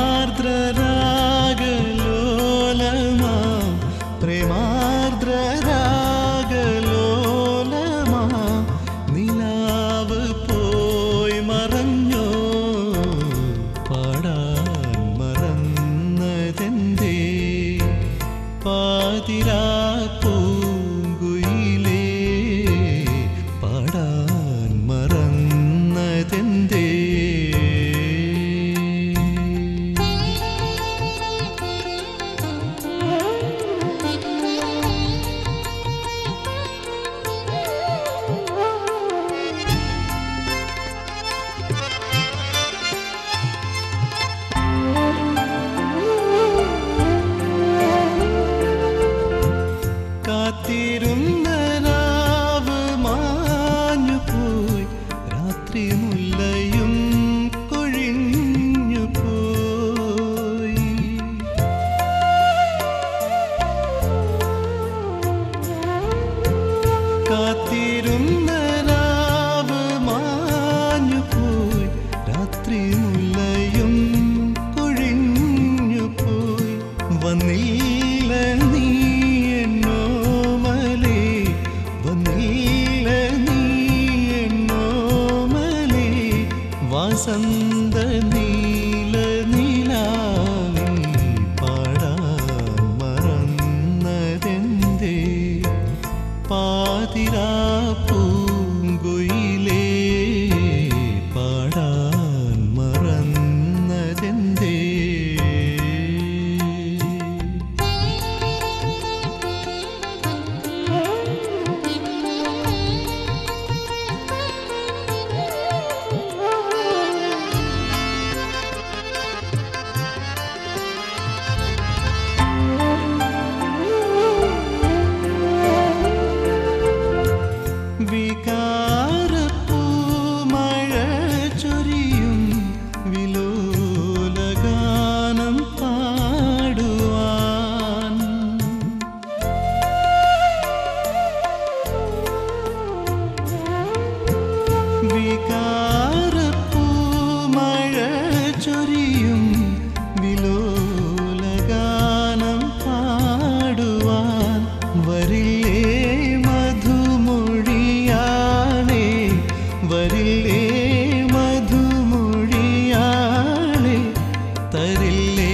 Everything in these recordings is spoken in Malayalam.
പ്രേമാർദ്രരാഗലോലമാ പ്രേമാർദ്രരാഗലോലമാ നിലാവ് പോയി മറഞ്ഞോ പാടാൻ മറന്നതെന്തേ പാതിരാ പൂങ്കുയിലേ പാടാൻ മറന്നതെന്തേ കാത്തിരുന്ന രാവ് മാഞ്ഞു പോയി രാത്രി മുല്ലയും കൊഴിഞ്ഞു പോയി കാത്തിരുന്ന രാവ് മാഞ്ഞു പോയി രാത്രി മുല്ലയും കൊഴിഞ്ഞു പോയി വന്നില്ല നീ എന്നോമലേ വന്നില്ല നീ എന്നോമലേ വസന്ത നീല നീലാവിൽ പാടാൻ മറന്നതെന്തേ പാതിരാ പൂങ്കുയിലേ പാടാൻ മറന്നതെന്തേ വികാരപ്പൂമഴ ചൊരിയും വിലോലഗാനം പാടുവാൻ വികാരപ്പൂമഴ ചൊരിയും വിലോലഗാനം പാടുവാൻ വരില്ലേ മധുമൊഴിയാളെ വരില്ലേ മധുമൊഴിയാളെ തരില്ലേ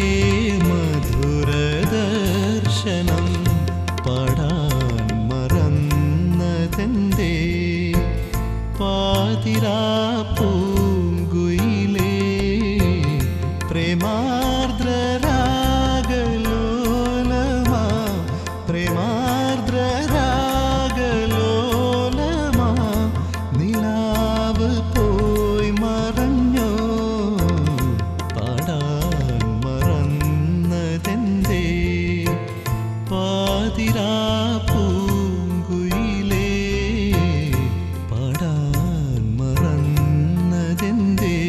മധുരദർശനം പാടാൻ മറന്നതെന്തേ പാതിരാ പൂങ്കുയിലേ പ്രേമാർദ്രരാഗലോലമാ പ്രേമാർദ്രരാഗലോലമാ നിലാവ് പോയി മറഞ്ഞോ പാടാൻ മറന്നതെന്തേ പാതിരാ പൂങ്കുയിലേ പാടാൻ മറന്നതെന്തേ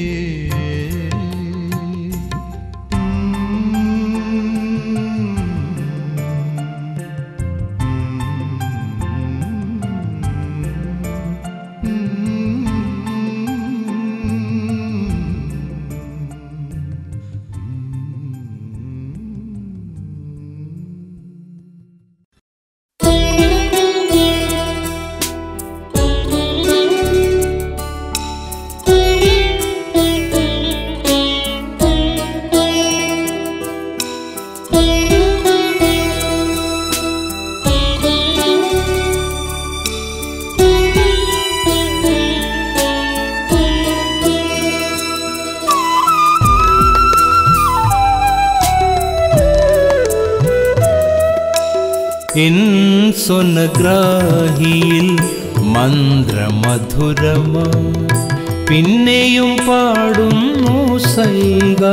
എൻ സ്വനഗ്രാഹിയിൽ മന്ത്രമധുരമ പിന്നെയും പാടുന്നു സൈക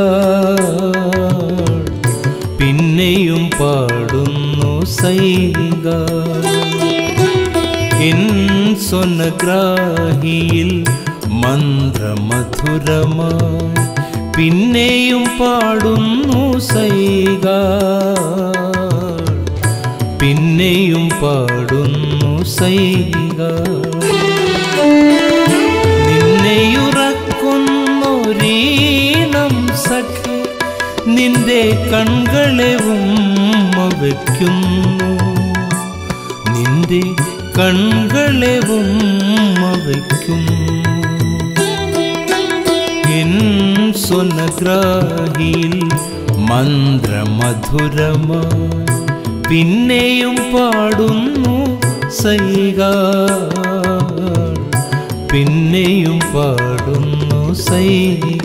പിന്നെയും പാടുന്നു സൈക എൻ സ്വനഗ്രാഹിയിൽ മന്ത്രമധുരമ പിന്നെയും പാടുന്നു സൈക പിന്നെയും പാടുന്നു സൈക നിന്നെയുറക്കുന്നൊരീണം സഖി നിന്റെ കൺകളെ ഉമ്മ വയ്ക്കുന്നു നിന്റെ കൺകളെ ഉമ്മ വയ്ക്കുന്നു എൻ സ്വനഗ്രാഹിയിൽ മന്ത്രമധുരമായി പിന്നെയും പാടുന്നു സൈക പിന്നെയും പാടുന്നു സൈക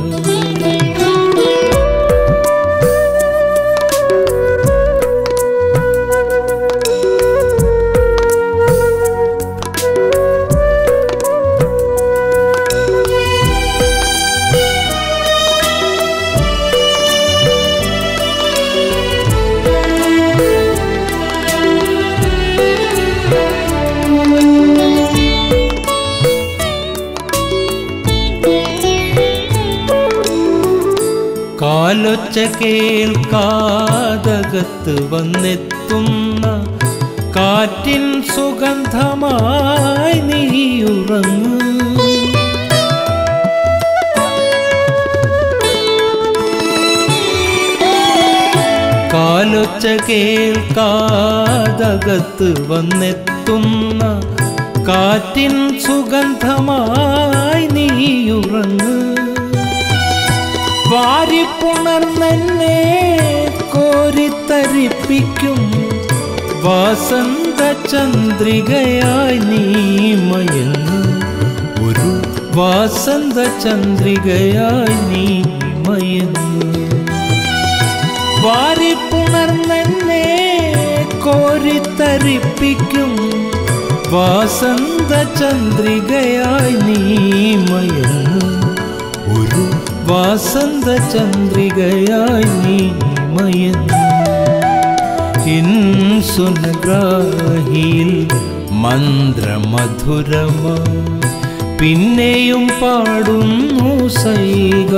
കാലൊച്ച കേൾക്കാതകത്ത് വന്നെത്തുന്ന കാറ്റിൻ സുഗന്ധമായി നീ ഉറങ്ങ് കാലൊച്ച കേൾക്കാതകത്ത് വന്നെത്തുന്ന കാറ്റിൻ സുഗന്ധമായി നീ ഉറങ്ങ് വാരിപ്പുണർന്നെന്നെ കോരിത്തരിപ്പിക്കും വാസന്ത ചന്ദ്രികയായി നീ മയങ്ങ് ഒരു വാസന്ത ചന്ദ്രികയായി നീ മയങ്ങ് വാരിപ്പുണർന്നെന്നെ കോരിത്തരിപ്പിക്കും വാസന്ത ചന്ദ്രികയായി നീ മയങ്ങ് ഒരു വാസന്ത ചന്ദ്രികയായി നീ മയങ്ങ് ഇൻ സുനഗ്രാഹിയിൽ മന്ത്രമധുരമായി പിന്നെയും പാടുന്നു സൈക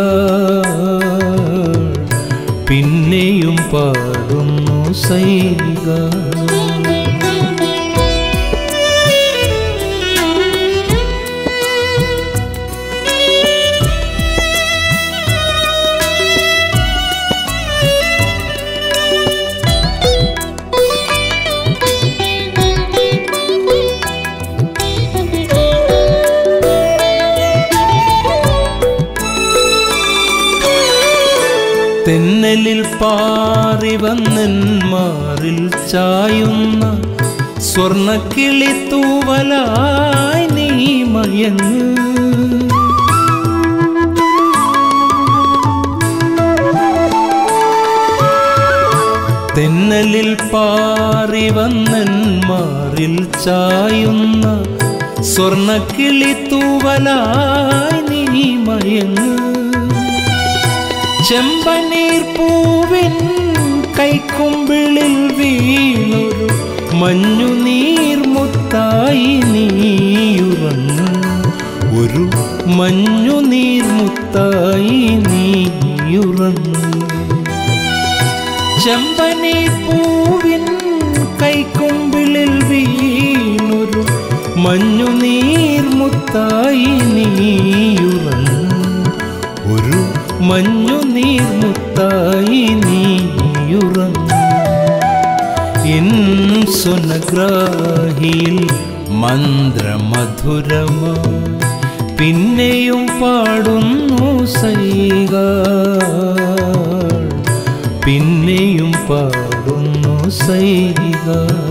പിന്നെയും പാടുന്നു സൈക തെന്നലിൽ പാറി വന്നെന്മാറിൽ ചായുന്ന സ്വർണക്കിളി തൂവലായി നീ മയങ്ങ് തെന്നലിൽ പാറി വന്നെന്മാറിൽ ചായുന്ന സ്വർണക്കിളി തൂവലായി നീ മയങ്ങ് ചെമ്പനീർ പൂവിൻ കൈക്കുമ്പിളിൽ വീണൊരു മഞ്ഞുനീർ മുത്തായി നീയുറങ്ങ് ഒരു മഞ്ഞുനീർ മുത്തായി നീയുറങ്ങ് ചെമ്പനീർ പൂവിൻ കൈക്കുമ്പിളിൽ വീണൊരു മഞ്ഞുനീർ മുത്തായി നീയുറങ്ങ് ഒരു മഞ്ഞുനീർ മുത്തായി നീയുറങ്ങ് എൻ സുനഗ്രാഹിയിൽ മന്ത്രമധുരമായി പിന്നെയും പാടുന്നു സൈക പിന്നെയും പാടുന്നു സൈക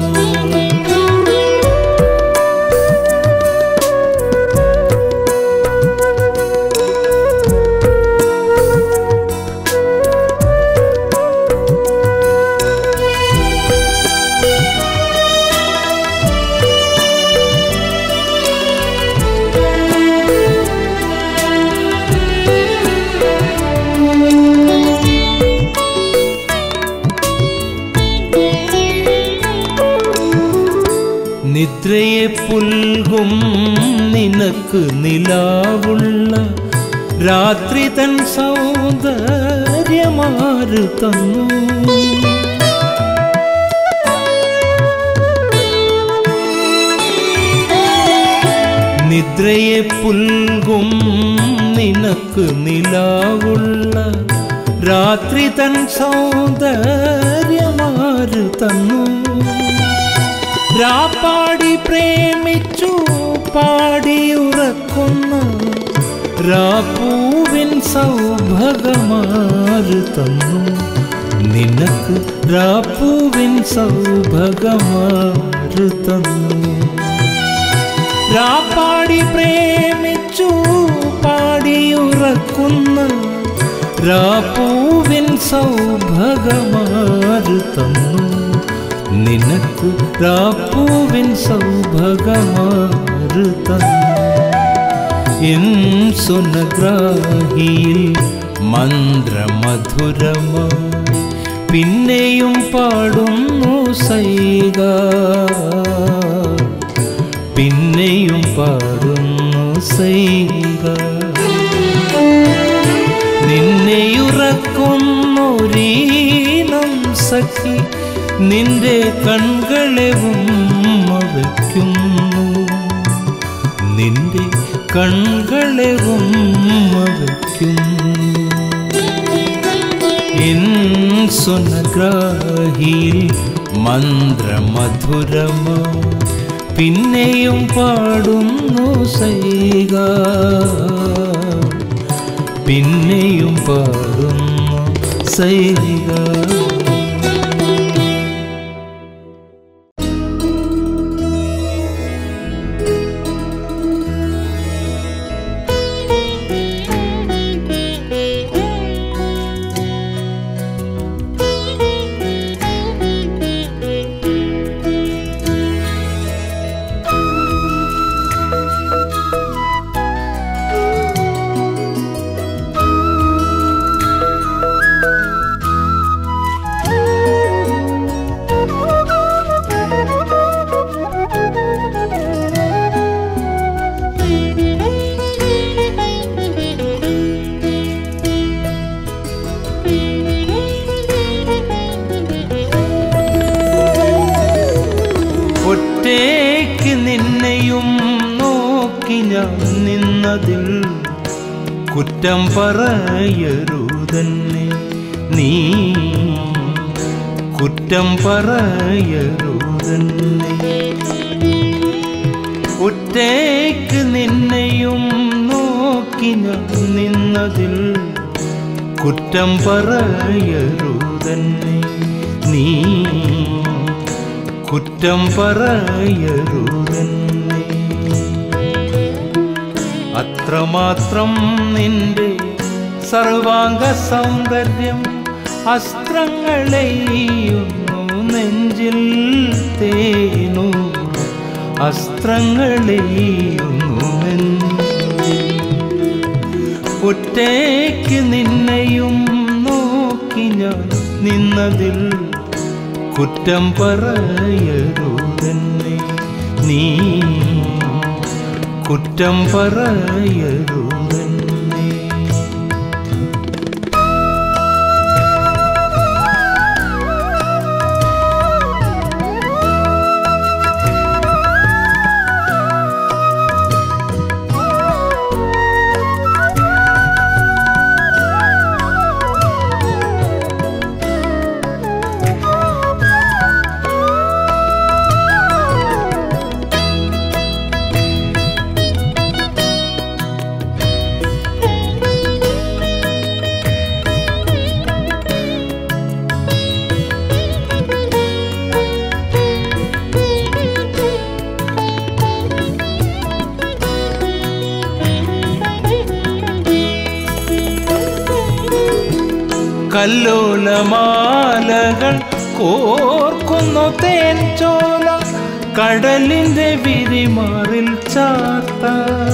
നിദ്രയെ പുൽകും നിനക്ക് നിലാവുള്ള രാത്രി തൻ സൗന്ദര്യമാര് തന്നു നിദ്രയെ പുൽകും നിനക്ക് നിലാവുള്ള രാത്രി തൻ സൗന്ദര്യമാര് തന്നു രാപ്പാടി പ്രേമിച്ചു പാടിയുറക്കുന്ന രാപ്പൂവിൻ സൗഭഗമാര് തന്നു നിനക്ക് രാപ്പൂവിൻ സൗഭഗമാര് തന്നു രാപ്പാടി പ്രേമിച്ചു പാടിയുറക്കുന്ന രാപ്പൂവിൻ സൗഭഗമാര് തന്നു നിനക്ക് രാപ്പൂവിൻ സൗഭഗമാര് തന്നു എൻ സുനഗ്രാഹിയിൽ മന്ത്രമധുരമായി പിന്നെയും പാടുന്നു സൈക പിന്നെയും പാടുന്നു സൈക നിന്നെയുറക്കുന്നൊരീനം സഖി നിന്റെ കൺകളെ ഉമ്മ വയ്ക്കുന്നു നിന്റെ കൺകളെ ഉമ്മ വയ്ക്കുന്നു എൻ സുനഗ്രാഹിയിൽ മന്ത്രമധുരമോ പിന്നെയും പാടുന്നു സൈക പിന്നെയും പാടുന്നു സൈക ഒറ്റയ്ക്ക് നിന്നെയും നോക്കി ഞാൻ നിന്നതിൽ കുറ്റം പറയരുതന്നെ നീ കുറ്റം പറയരുതന്നെ ഒറ്റയ്ക്ക് നിന്നെയും നോക്കി ഞാൻ നിന്നതിൽ കുറ്റം പറയരുതന്നെ നീ കുറ്റം പറയരുതന്നെ അത്രമാത്രം നിന്റെ സർവാംഗ സൗന്ദര്യം അസ്ത്രങ്ങളെയ്യുന്നു നെഞ്ചിൽ തേനു അസ്ത്രങ്ങളെയ്യുന്നു നെഞ്ചിൽ ഒറ്റയ്ക്ക് നിന്നെയും നോക്കി ഞാൻ നിന്നതിൽ കുറ്റം പറയരുതെന്നെ നീ കുറ്റം പറയരുതെന്നെ കല്ലോലമാലകൾ കോർക്കുന്നു തേൻ ചോല കടലിന്റെ വിരിമാറിൽ ചാർത്ത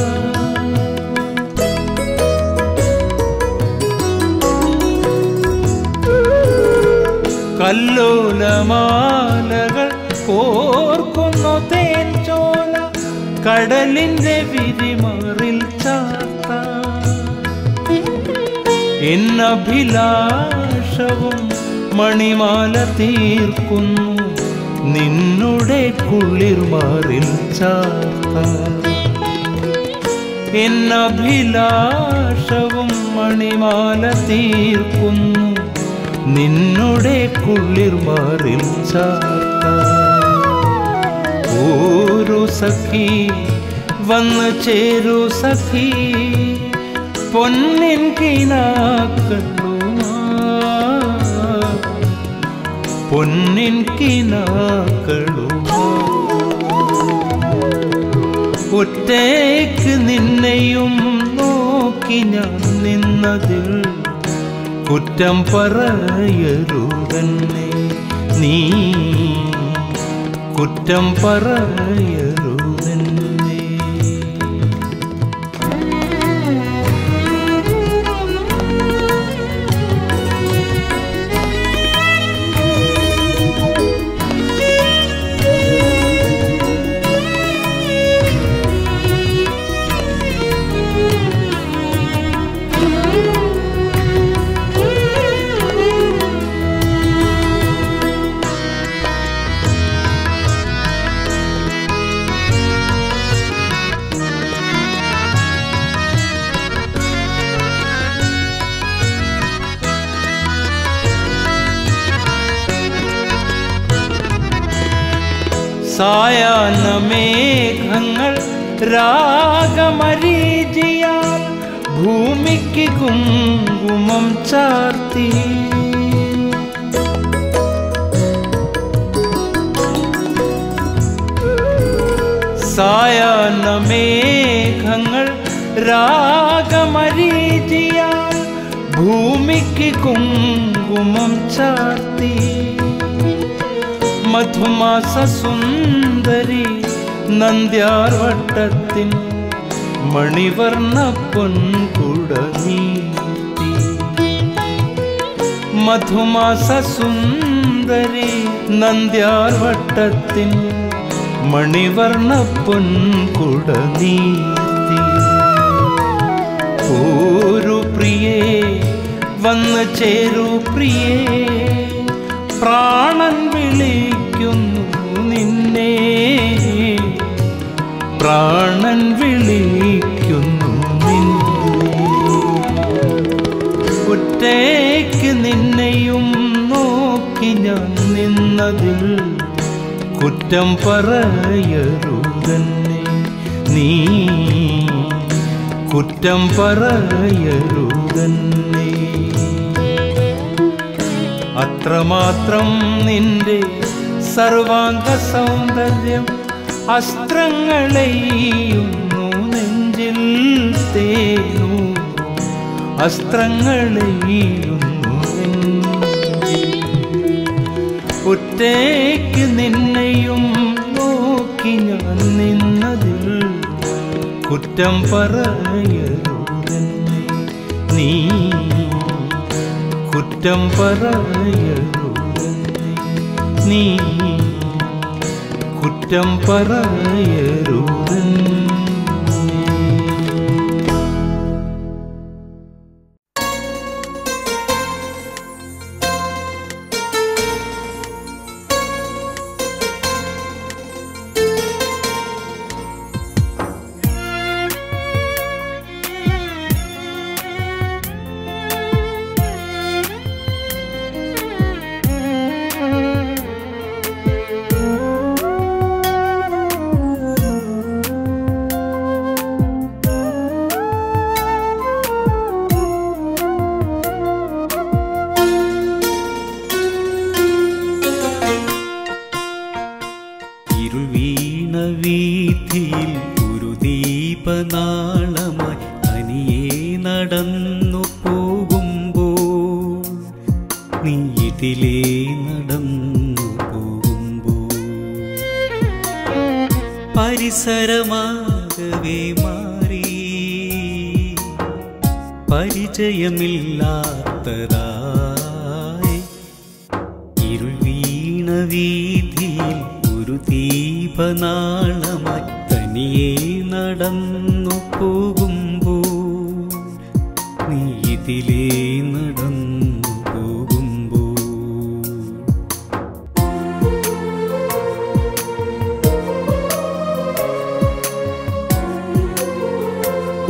കല്ലോലമാലകൾ കോർക്കുന്നു തേൻ ചോല കടലിന്റെ വിരിമാറിൽ ചാർത്ത എന്നഭിലാഷവും മണിമാല തീർക്കുന്നു നിന്നുടെ കുളിർമാറിൽ ചാർത്ത എന്നഭിലാഷവും മണിമാല തീർക്കുന്നു നിന്നുടെ കുളിർമാറിൽ ചാർത്ത ഓരോ സഖി വന്ന് ചേരൂ സഖി പൊന്നിൻ കിനാക്കളുമാ പൊന്നിൻ കിനാക്കളുമാ ഒറ്റയ്ക്ക് നിന്നെയും നോക്കി ഞാൻ നിന്നതിൽ കുറ്റം പറയരുതന്നെ നീ കുറ്റം പറയരുതന്നെ സായാഹ്നമേഘങ്ങൾ രാഗമരീചിയാൽ ഭൂമിക്ക് കുങ്കുമം ചാർത്തി സായാഹ്നമേഘങ്ങൾ രാഗമരീചിയാൽ ഭൂമിക്ക് കുങ്കുമം ചാർത്തി മധുമാസ സുന്ദരി നന്ദ്യാർ വട്ടത്തിൻ മണിവർണ്ണ പൊൻകുട നീട്ടി മധുമാസ സുന്ദരി നന്ദ്യാർ വട്ടത്തിൻ മണിവർണ്ണ പൊൻകുട നീട്ടി ഒരു പ്രിയേ വന്ന് ചേരൂ പ്രിയേ പ്രാണൻ വിളിക്കുന്നു നിന്നെ പ്രാണൻ വിളിക്കുന്നു നിന്നെ ഒറ്റയ്ക്ക് നിന്നെയും നോക്കി ഞാൻ നിന്നതിൽ കുറ്റം പറയരുതന്നെ നീ കുറ്റം പറയരുതന്നെ അത്രമാത്രം നിന്റെ സർവാംഗ സൗന്ദര്യം അസ്ത്രങ്ങളെയ്യുന്നു നെഞ്ചിൽ തേനു അസ്ത്രങ്ങളെയ്യുന്നു നെഞ്ചിൽ ഒറ്റയ്ക്ക് നിന്നെയും നോക്കി ഞാൻ നിന്നതിൽ കുറ്റം പറയരുതന്നെ നീ കുറ്റം പറയരുതന്നെ നീ കുറ്റം പറയരുതന്നെ ഇരുൾ വീണ വീഥിയിൽ ഒരു ദീപനാളമായി തനിയെ നടന്നു പോകുമ്പോൾ നീ ഇതിലേ നടന്നു പോകുമ്പോൾ പരിസരമാകവേ മാറി പരിചയമില്ലാത്തതായി ഇരുൾ വീണ വീതിയിൽ ഒരു ദീപനാളമായി തനിയെ നടന്നു പോകുമ്പോൾ നീ ഇതിലേ നടന്നു പോകുമ്പോൾ ും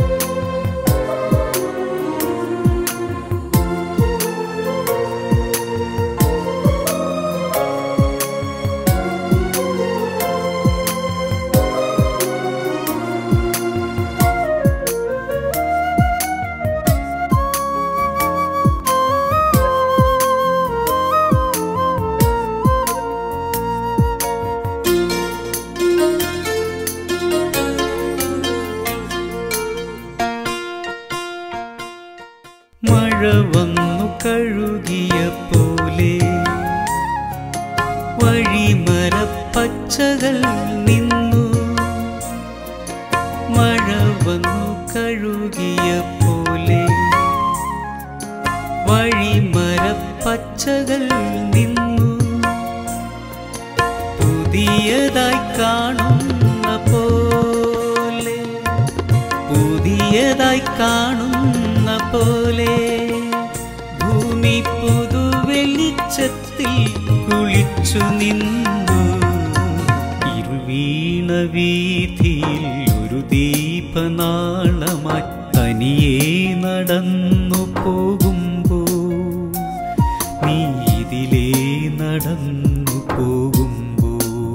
കഴുകിയ പോലെ വഴിമരപ്പച്ചകൾ നിന്നു മഴ വന്നു കഴുകിയ പോലെ വഴിമരപ്പച്ചകൾ നിന്നു പുതിയതായി കാണുന്ന പോലെ പുതിയതായി കാണുന്ന പോലെ ഭൂമി പുതുവെളിച്ചത്തിൽ കുളിച്ചു നിന്നു ഇരുവീണ വീതിയിൽ ഒരു ദീപനാളമായി തനിയെ നടന്നു പോകുമ്പോ നീ ഇതിലേ നടന്നു പോകുമ്പോ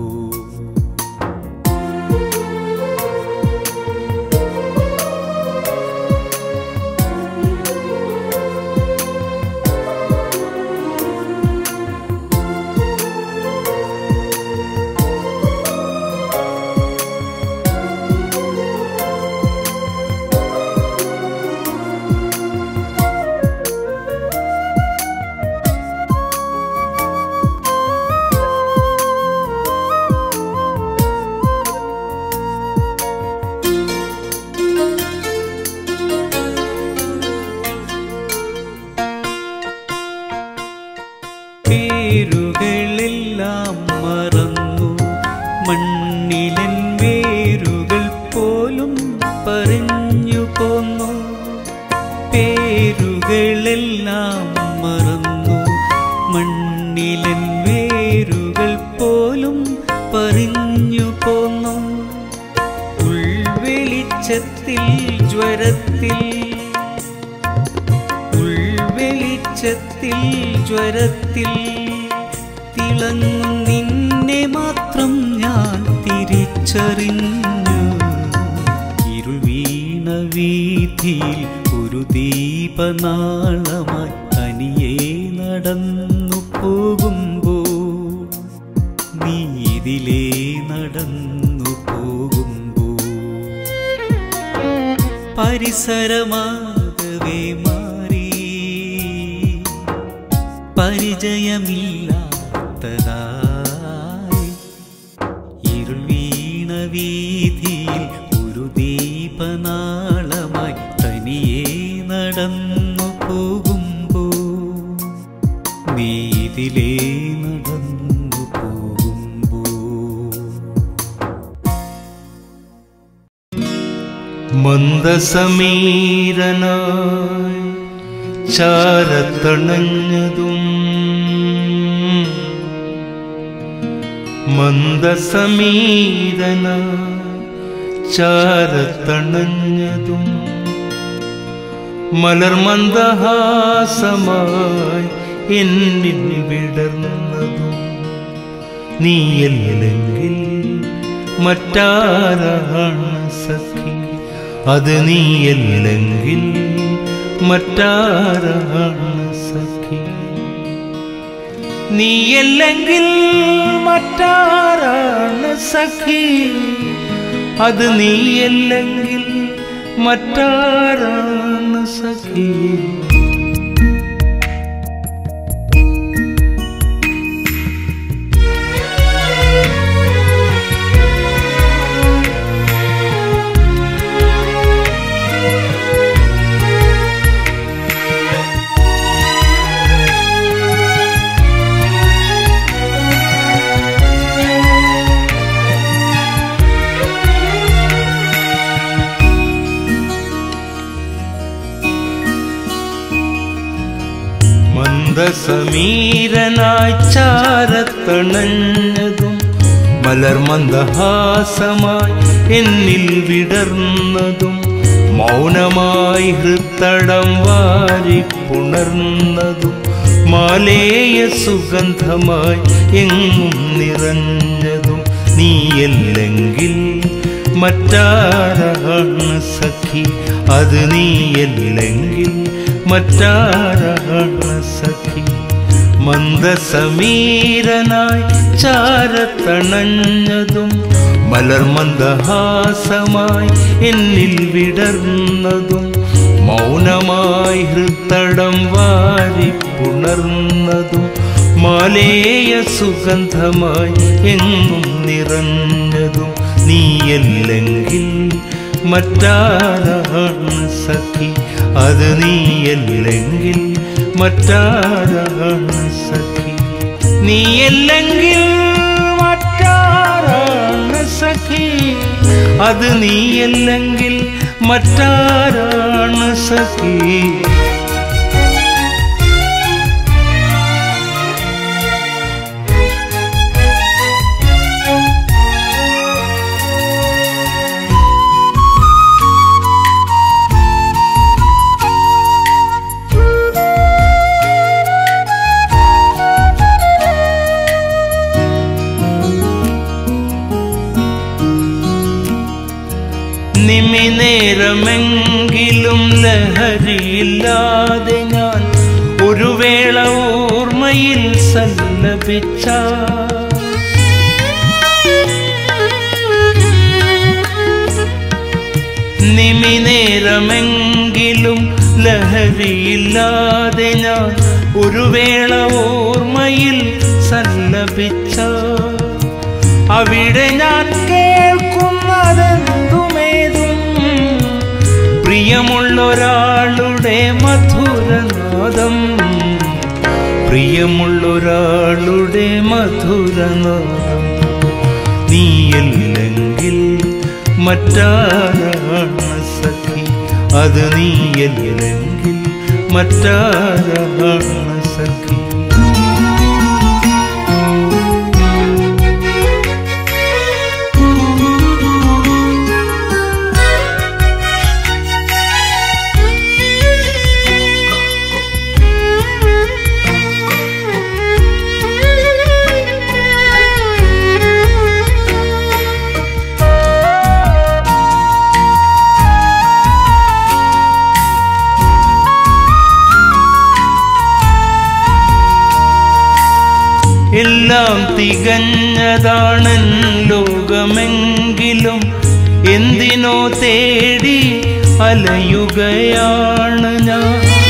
പേരുകളെല്ലാം മറന്നു മണ്ണിലൻ വേരുകൾ പോലും പറഞ്ഞു പോന്നു പേരുകളെല്ലാം മറന്നു മണ്ണിലൻ വേരുകൾ പോലും പറഞ്ഞു പോന്നു ഉൾവെളിച്ചത്തിൽ ജ്വരത്തിൽ ഉൾവെളിച്ചത്തിൽ ജ്വരത്തിൽ തിളങ്ങും നിന്നെ മാത്രം ഞാൻ തിരിച്ചറിഞ്ഞു ഇരുൾ വീണ വീതിയിൽ ഒരു ദീപനാളമായി തനിയെ നടന്നു പോകുമ്പോ നീ ഇതിലേ നടന്നു പോകുമ്പോ പരിസരമാകവേ മാറി പരിചയമില്ലാത്തതായി ഇരുൾ വീണ വീതിയിൽ ഒരു ദീപനാളമായി തനിയെ നടന്നു പോകുമ്പോ നീ ഇതിലേ നടന്നു പോകുമ്പോ മന്ദസമീരനായി ചാരത്തണഞ്ഞതും മന്ദസമീരന ചാരത്തണഞ്ഞതും മലർമന്ദഹാസമായി എന്നിൽ വിടർന്നതും നീയല്ലെങ്കിൽ മറ്റാരാണ് സഖി അത് നീയല്ലെങ്കിൽ മറ്റാരാണ് സഖി നീയല്ലെങ്കിൽ മറ്റാരാണ് സഖി അത് നീയല്ലെങ്കിൽ മറ്റാരാണ് സഖി മന്ദസമീരനായി ചാരത്തണഞ്ഞതും മലർമന്ദഹാസമായി എന്നിൽ വിടർന്നതും മൗനമായി ഹൃത്തടം വാരിപ്പുണർന്നതും മാലേയ സുഗന്ധമായി എങ്ങും നിറഞ്ഞതും നീയല്ലെങ്കിൽ മറ്റാരാണ് സഖി അത് നീയല്ലെങ്കിൽ മറ്റാരാണ് സഖി മന്ദസമീരനായി ചാരത്തണഞ്ഞതും മലർമന്ദഹാസമായി എന്നിൽ വിടർന്നതും മൗനമായി ഹൃത്തടം വാരിപ്പുണർന്നതും മാലേയ സുഗന്ധമായി എങ്ങും നിറഞ്ഞതും നീയല്ലെങ്കിൽ മറ്റാരാണ് സഖി അത് നീയല്ലെങ്കിൽ മറ്റാരാണ് സഖി നീയല്ലെങ്കിൽ മറ്റാരാണ് സഖി അത് നീയല്ലെങ്കിൽ മറ്റാരാണ് സഖി നിമിനേരമെങ്കിലും ലഹരിയില്ലാതെ ഞാൻ ഒരു വേള ഓർമ്മയിൽ സല്ലപിച്ച നിമിനേരമെങ്കിലും ലഹരിയില്ലാതെ ഞാൻ ഒരു വേള ഓർമ്മയിൽ സല്ലപിച്ച അവിടെ ഞാൻ കേൾക്കുന്നതെന്തുമേതും പ്രിയമുള്ളൊരാളുടെ മധുരനാദം പ്രിയമുള്ളൊരാളുടെ മധുരനാദം നീയല്ലെങ്കിൽ മറ്റാരാണ് സഖി അത് നീയല്ലെങ്കിൽ മറ്റാരാണ് സഖി എല്ലാം തികഞ്ഞതാണൻ ലോകമെങ്കിലും എന്തിനോ തേടി അലയുകയാണ് ഞാൻ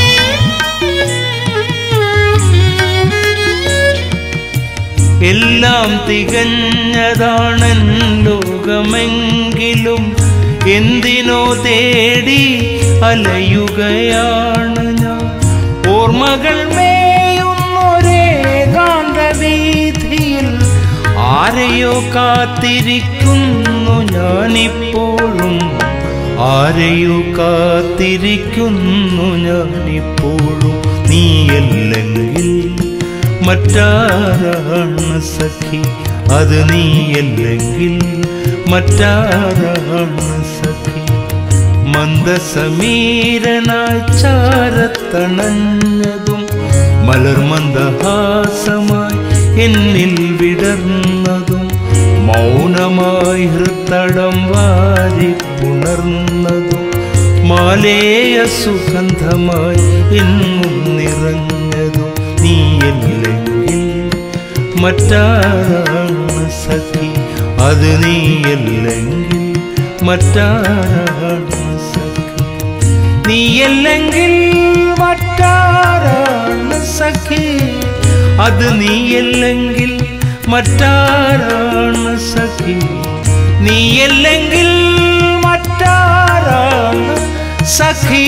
എല്ലാം തികഞ്ഞതാണൻ ലോകമെങ്കിലും എന്തിനോ തേടി അലയുകയാണ് ഞാൻ ഓർമ്മകൾ മേയുന്നൊരേകാന്തവീഥിയിൽ ആരെയോ കാത്തിരിക്കുന്നു ഞാനിപ്പോഴും ആരെയോ കാത്തിരിക്കുന്നു ഞാനിപ്പോഴും നീയല്ലെങ്കിൽ മറ്റാരാണ് സഖി അത് നീയല്ലെങ്കിൽ മറ്റാരാണ് സഖി മന്ദസമീരനായി ചാരത്തണഞ്ഞതും മലർമന്ദഹാസമായി എന്നിൽ വിടർന്നതും മൗനമായി ഹൃത്തടം വാരി പുണർന്നതും മാലേയ സുഗന്ധമായി എന്നും നിറഞ്ഞതും നീയല്ലെങ്കിൽ മറ്റാരാണ് സഖി അത് നീയല്ലെങ്കിൽ മറ്റാരാണ് സഖി നീയല്ലെങ്കിൽ മറ്റാരാണ് സഖി അത് നീയല്ലെങ്കിൽ മറ്റാരാണ് സഖി നീയല്ലെങ്കിൽ മറ്റാരാണ് സഖി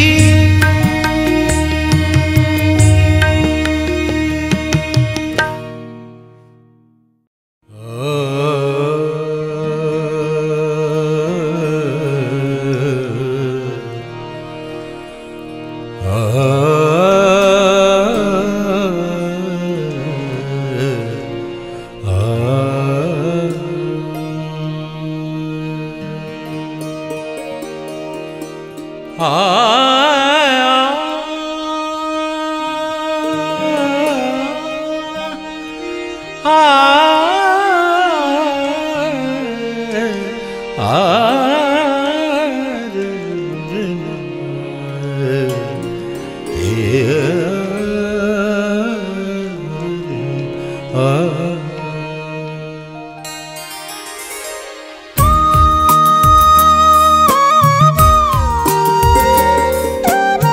ആ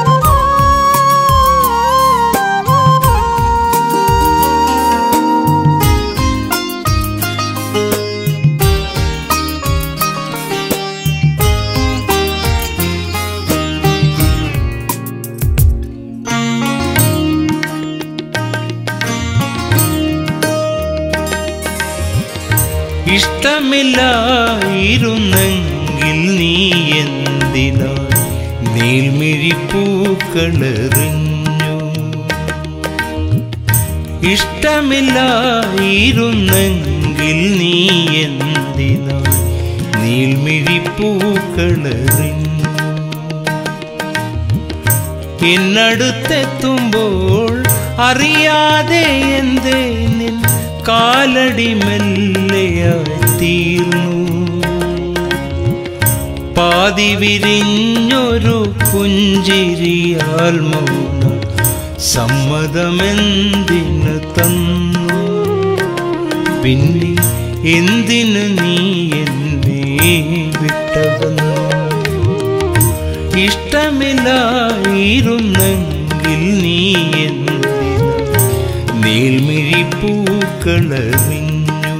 ഇഷ്ടമില്ലായിരുന്നെങ്കിൽ നീ എന്തിനായി നീൽമിഴിപ്പൂക്കളെറിഞ്ഞു ഇഷ്ടമില്ലായിരുന്നെങ്കിൽ നീ എന്തിനായി നീൽമിഴിപ്പൂക്കളെറിഞ്ഞു എന്നടുത്തെത്തുമ്പോൾ അറിയാതെ എന്തേ നിൻ കാലടി മെല്ലയായി തീർന്നു പാതി വിരിഞ്ഞൊരു പുഞ്ചിരിയാൽ മൗന സമ്മതമെന്തിന് തന്നു പിന്നെ എന്തിന് നീ എന്നെ വിട്ടകന്നു ഇഷ്ടമില്ലായിരുന്നെങ്കിൽ നീ എന്തിന് നീൽമിഴിപ്പൂക്കളറിഞ്ഞു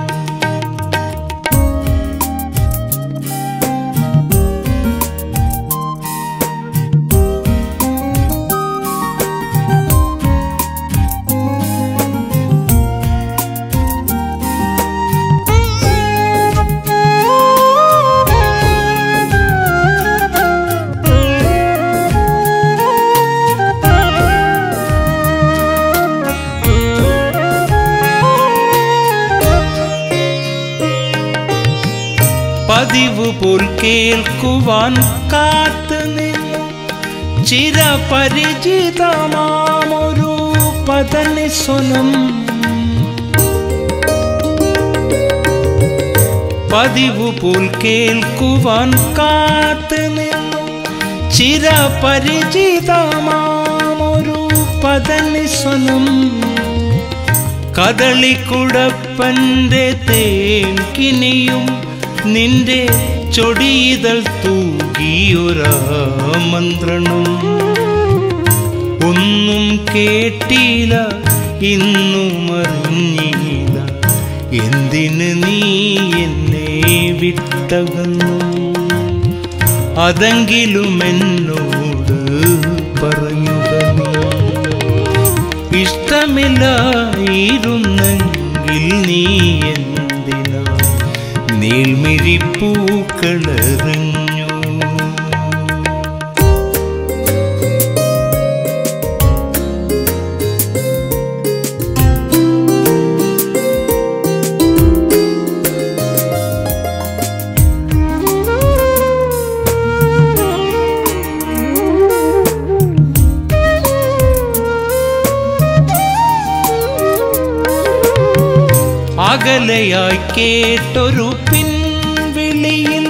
പതിവ് പോൽ കേൾക്കുവാൻ കാത്തു നിന്നു ചിരപരിചിതമാമൊരു പതനി സ്വനം പതിവ് പോൽ കേൾക്കുവാൻ കാത്തു നിന്നു ചിരപരിചിതമാമൊരു പതനി സ്വനം കദളിക്കുടപ്പന്റെ തേൻ കിനിയും നിന്റെ ചൊടിയിതൾ തൂകിയൊരാ മന്ത്രണം ഒന്നും കേട്ടില്ല ഇന്നും അറിഞ്ഞില്ല എന്തിന് നീ എന്നെ വിട്ടകന്നു അതെങ്കിലും എന്നോട് പറയുക നീ ഇഷ്ടമില്ലായിരുന്നെങ്കിൽ നീ എന്തിനാ നീൽമിഴിപ്പൂക്കളറിഞ്ഞു അകലയായി കേട്ടൊരു പിൻവിളിയിൽ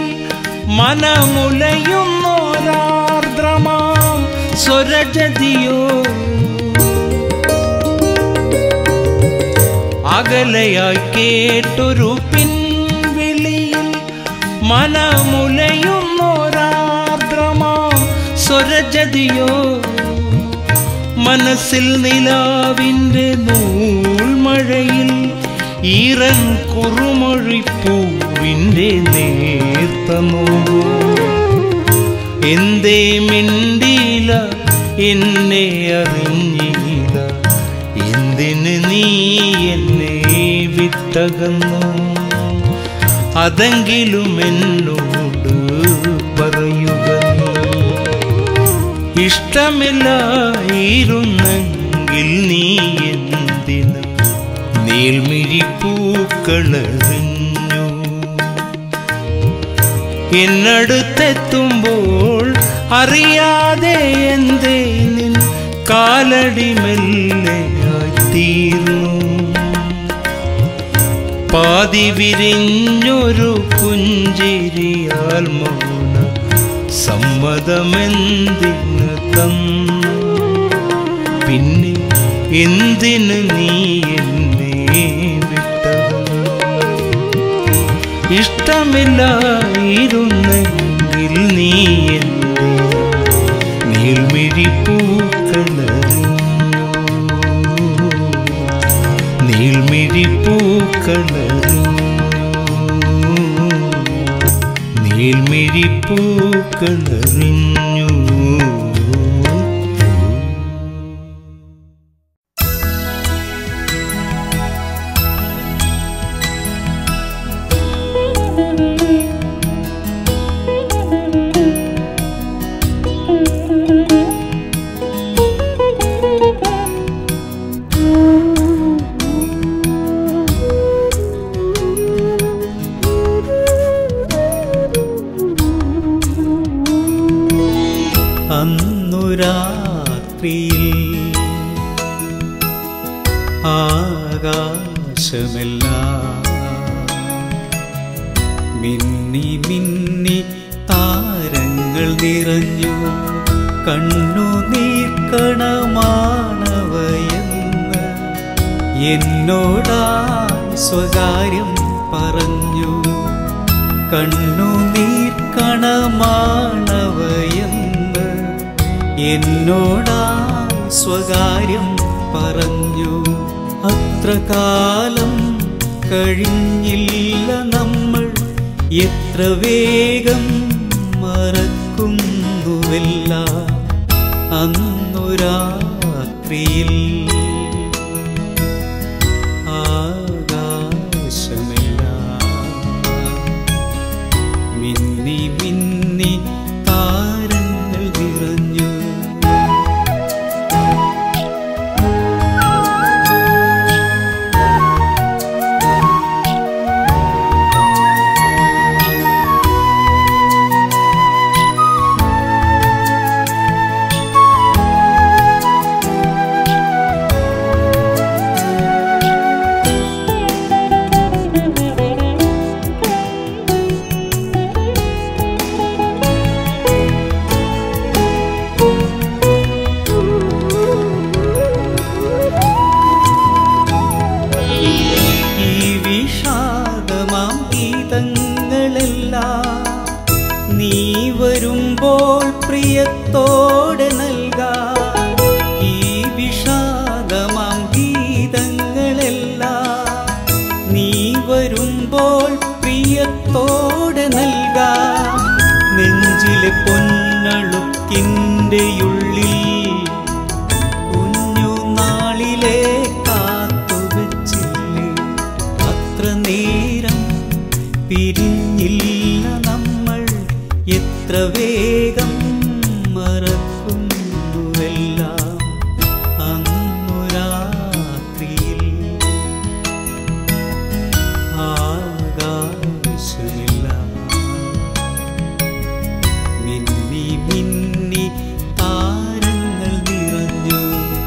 മനമുലയുന്നോരാർദ്രമാം സ്വരജതിയോ അകലയായി കേട്ടൊരു പിൻവിളിയിൽ മനമുലയുന്നോരാർദ്രമാം സ്വരജതിയോ മനസ്സിൽ നിലാവിൻ്റെ നൂൽമഴയിൽ ഈറൻ കുറുമൊഴിപ്പൂവിൻ്റെ നേർത്ത നോവോ എന്തേ മിണ്ടിയില്ല എന്നെ അറിഞ്ഞില്ല എന്തിന് നീ എന്നെ വിട്ടകന്നു അതെങ്കിലും എന്നോട് പറയുക നീ ഇഷ്ടമില്ലായിരുന്നെങ്കിൽ നീ എന്തിന് നീൽമിഴിപ്പൂക്കളറിഞ്ഞു എന്നടുത്തെത്തുമ്പോൾ അറിയാതെ എന്തേ നിൻ കാലടി മെല്ലയായി തീർന്നു പാതി വിരിഞ്ഞൊരു പുഞ്ചിരിയാൽ മൗന സമ്മതമെന്തിന് തന്നു പിന്നെ എന്തിന് നീ എന്നെ വിട്ടകന്നു ഇഷ്ടമില്ലായിരുന്നെങ്കിൽ നീ എന്നെ നീൽമിഴിപ്പൂക്കളറിഞ്ഞു നീൽമിഴിപ്പൂക്കളറിഞ്ഞു നീൽമിഴിപ്പൂക്കളറിഞ്ഞു മിന്നി മിന്നി താരങ്ങൾ നിറഞ്ഞു കണ്ണു നീർക്കണമാണവയെന്ന് എന്നോടാ സ്വകാര്യം പറഞ്ഞു കണ്ണു നീർക്കണമാണവയെന്ന് എന്നോടാ സ്വകാര്യം പറഞ്ഞു അത്ര കാലം കഴിഞ്ഞില്ല നമ്മൾ എത്ര വേഗം മറക്കുന്നുവെല്ലാം അന്നു രാത്രിയിൽ ആകാശമെല്ലാം മിന്നി മിന്നി താരങ്ങൾ നിറഞ്ഞു ഈ വിഷാദമാം ഗീതങ്ങളെല്ലാം നീ വരുമ്പോൾ പ്രിയത്തോടെ നൽകാം ഈ വിഷാദമാം ഗീതങ്ങളെല്ലാം നീ വരുമ്പോൾ പ്രിയത്തോടെ നൽകാം നെഞ്ചിലെ പൊന്നളുക്കിൻ്റെ ഉള്ളിൽ കുഞ്ഞു നാളിലെ കാത്തുവച്ചില്ലേ അത്ര നേരം പിരിഞ്ഞില്ല നമ്മൾ എത്ര വേഗം മറക്കുന്നുവെല്ലാം അന്നു രാത്രിയിൽ ആകാശമില്ല മിന്നി മിന്നി താരങ്ങൾ നിറഞ്ഞു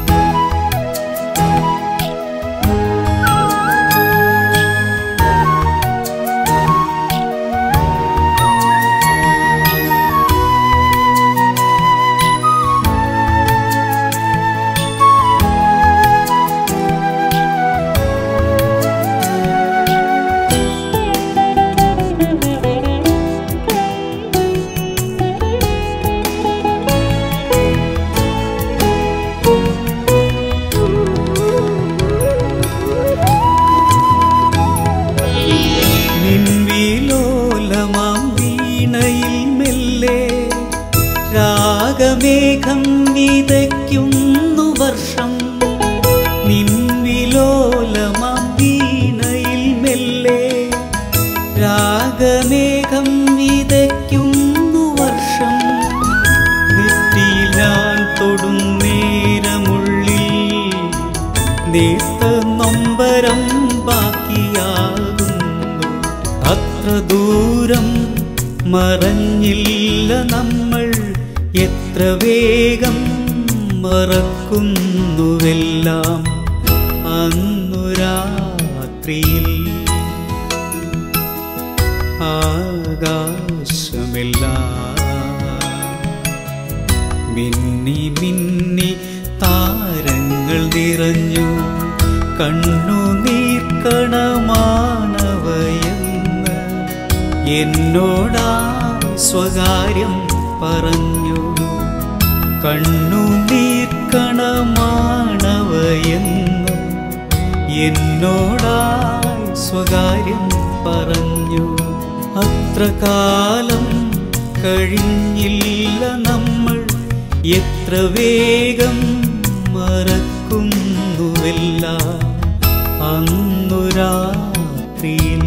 നിൻവിലോലമാം വീണയിൽ മെല്ലെ രാഗമേഘം വിതയ്ക്കുന്നു വർഷം നിൻവിലോലമാം വീണയിൽ മെല്ലെ രാഗമേഘം വിതയ്ക്കുന്നു വർഷം നെറ്റിയിൽ ഞാൻ തൊടും നേരമുള്ളിൽ നേർത്ത നൊമ്പരം ബാക്കിയാകുന്നു അത്ര ദൂരം മറഞ്ഞില്ല നമ്മൾ എത്ര വേഗം മറക്കുന്നുവെല്ലാം അന്നു രാത്രിയിൽ ആകാശമെല്ലാം മിന്നി മിന്നി താരങ്ങൾ നിറഞ്ഞു കണ്ണു നീർക്കണമാണവയെന്ന് എന്നോടാ സ്വകാര്യം പറഞ്ഞു കണ്ണു നീർക്കണമാണവയെന്ന് എന്നോടാ സ്വകാര്യം പറഞ്ഞു അത്ര കാലം കഴിഞ്ഞില്ല നമ്മൾ എത്ര വേഗം മറക്കുന്നുവെല്ലാം അന്നു രാത്രിയിൽ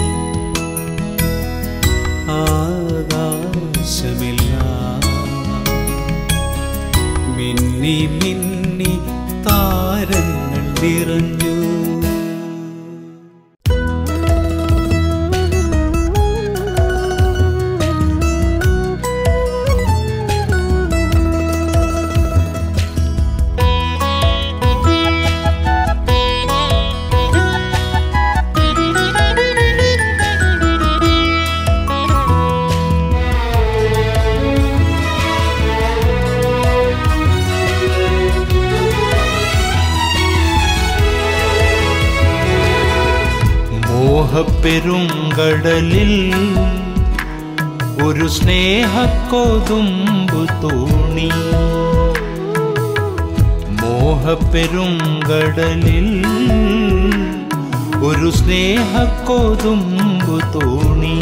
ആകാശമില്ല മിന്നി മിന്നി താരങ്ങൾ നിറഞ്ഞു ും മോഹപ്പെരുങ്കടലിൽ ഒരു സ്നേഹക്കൊതുമ്പു തോണി മോഹപ്പെരുങ്കടലിൽ ഒരു സ്നേഹക്കൊതുമ്പു തോണി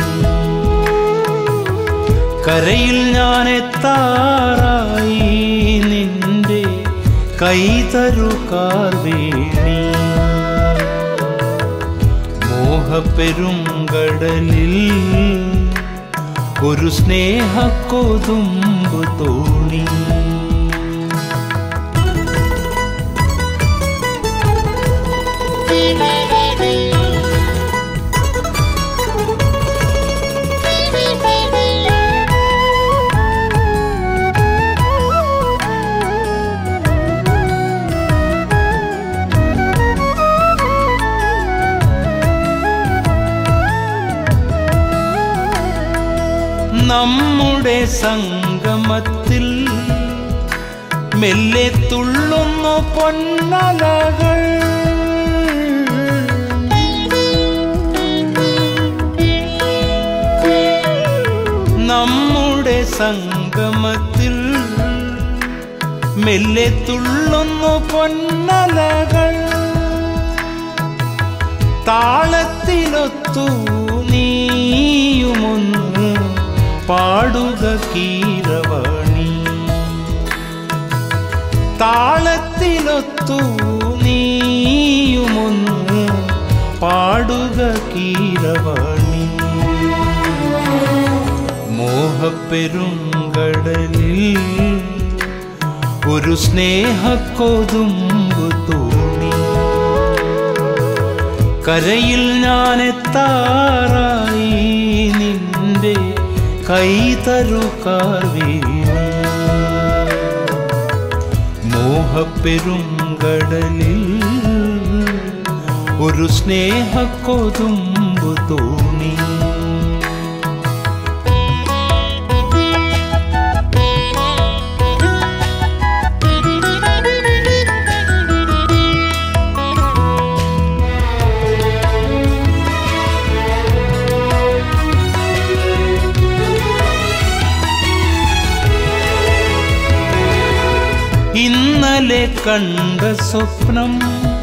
കരയിൽ ഞാൻ എത്താറായി നിന്റെ കൈതരുകാർ വേണി മോഹപ്പെരുങ്കടലിൽ ഒരു സ്നേഹക്കൊതുമ്പു തോണി നമ്മുടെ സംഗമത്തിൽ മെല്ലെ തുള്ളുന്നു പൊന്നലകൾ നമ്മുടെ സംഗമത്തിൽ മെല്ലെ തുള്ളുന്നു പൊന്നലകൾ താളത്തിലൊത്തു നീയുമൊന്ന് പാടുക കീരവാണി താളത്തിലൊത്തു നീയുമൊന്ന് പാടുക കീരവാണി മോഹപ്പെരുങ്കടലിൽ ഒരു സ്നേഹക്കൊതുമ്പു തോണി കരയിൽ ഞാൻ എത്താറായി നിന്റെ കൈതരുകാർ വീണി മോഹപ്പെരുങ്കടലിൽ ഒരു സ്നേഹക്കൊതുമ്പു തോണി ഇന്നലെ കണ്ട സ്വപ്നം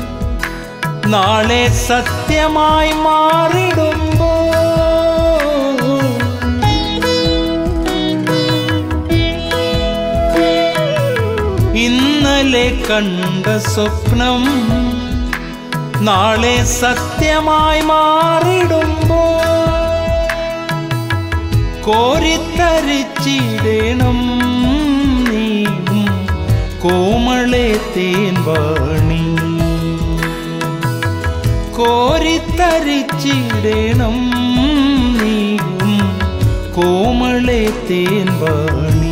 നാളെ സത്യമായി മാറിടുമ്പോ ഇന്നലെ കണ്ട സ്വപ്നം നാളെ സത്യമായി മാറിടുമ്പോ കോരിത്തരിച്ചിടണം നീയും കോമളെ തേൻവാണി കോരിത്തരിച്ചിടണം നീയും കോമളെ തേൻവാണി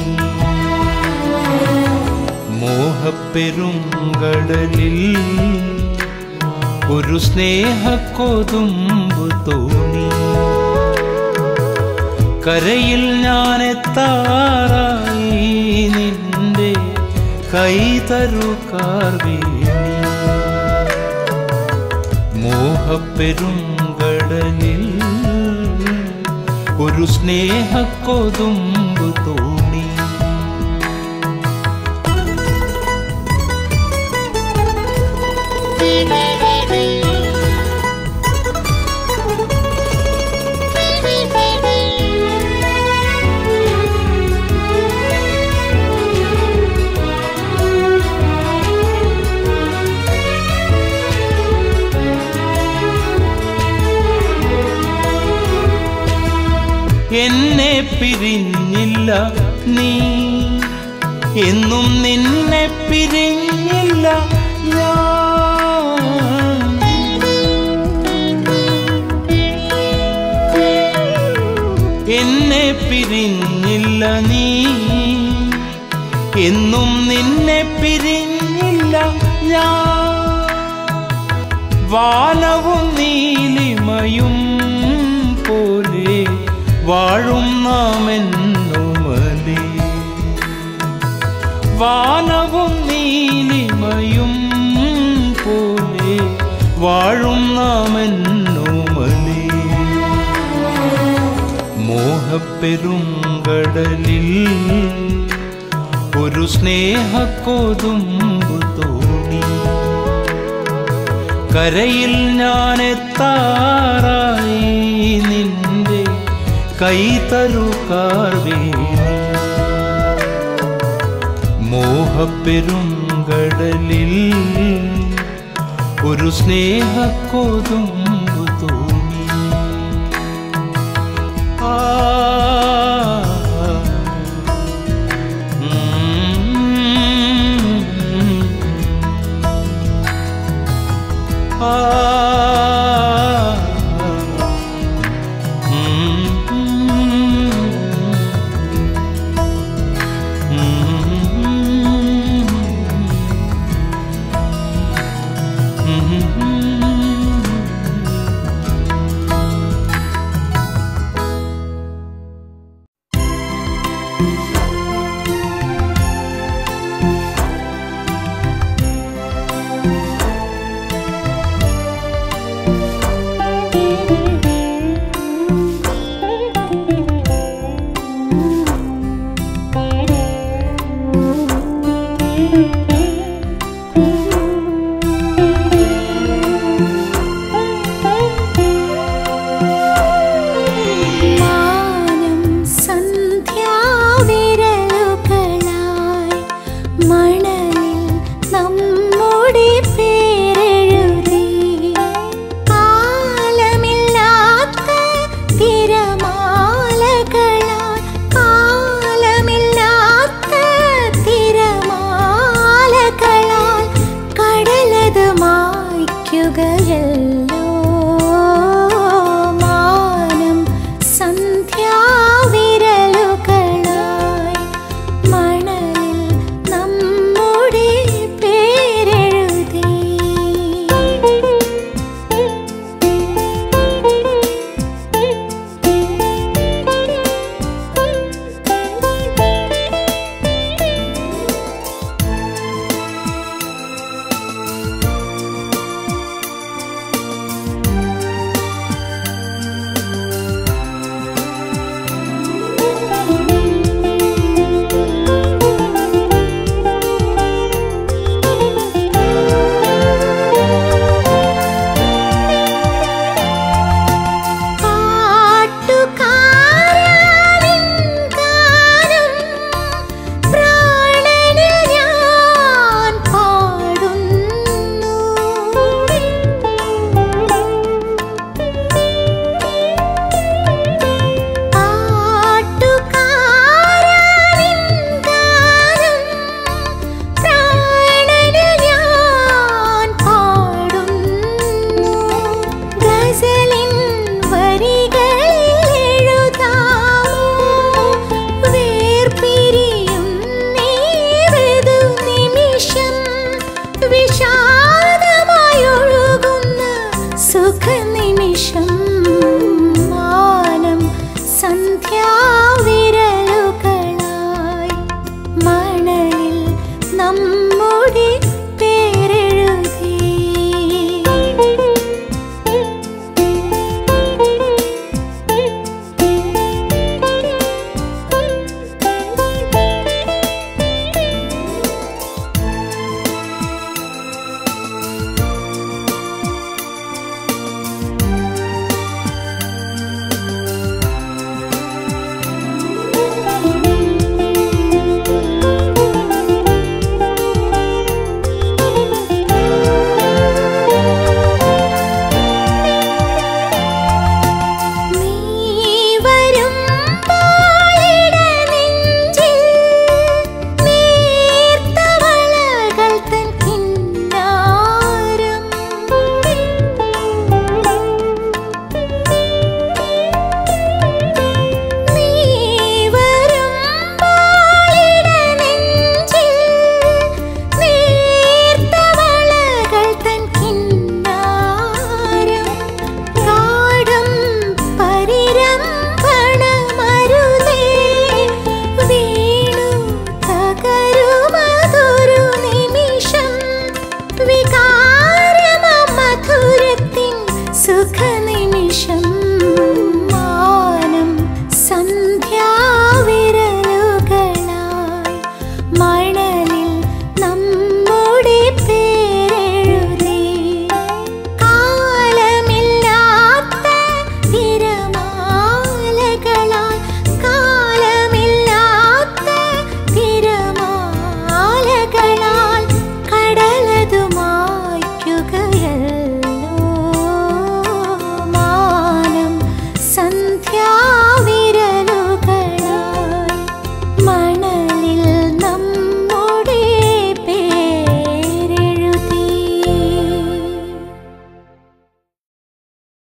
മോഹപ്പെരുങ്കടലിൽ ഒരു സ്നേഹക്കൊതുമ്പു തോണി കരയിൽ ഞാൻ എത്താറായി നിന്റെ കൈതരുകാർ വീണി മോഹപ്പെരുങ്കടലിൽ ഒരു സ്നേഹക്കൊതുമ്പു തോണി എന്നെ പിരിഞ്ഞില്ല നീ എന്നും നിന്നെ പിരിഞ്ഞില്ല ഞാൻ എന്നെ പിരിഞ്ഞില്ല നീ എന്നും നിന്നെ പിരിഞ്ഞില്ല ഞാൻ വാനവും നീലിമയും പോലെ വാഴും നാം എന്നുമലേ വാനവും നീലിമയും പോലെ വാഴും നാം എന്നുമലേ മോഹപ്പെരുങ്കടലിൽ ഒരു സ്നേഹക്കൊതുമ്പു തോണി കരയിൽ ഞാൻ എത്താറായി നിന്റെ കൈ തരു കാർവേണി മോഹപ്പെരുങ്കടലിൽ ഒരു സ്നേഹക്കൊതുമ്പു തോണി ആ ഉം. ആ